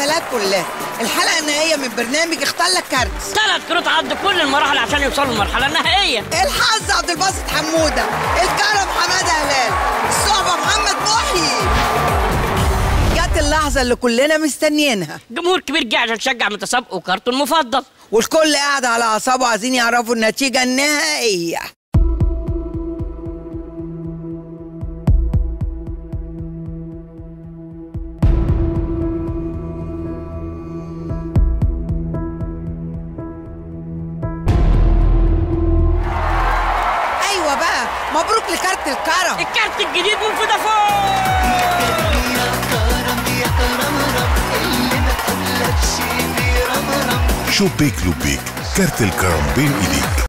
مسلسلات كلها الحلقه النهائيه من برنامج اختار لك كارت ثلاث كروت عدوا كل المراحل عشان يوصلوا للمرحله النهائيه الحظ عبد الباسط حموده الكرم حماده هلال الصحبه محمد محي جت اللحظه اللي كلنا مستنيينها جمهور كبير جه عشان يشجع متسابقه وكارته المفضل والكل قاعد على اعصابه عايزين يعرفوا النتيجه النهائيه ايوه بقى مبروك لكارت الكرم الكارت الجديد من فودافون شوبيك لوبيك كارت الكرم بين ايديك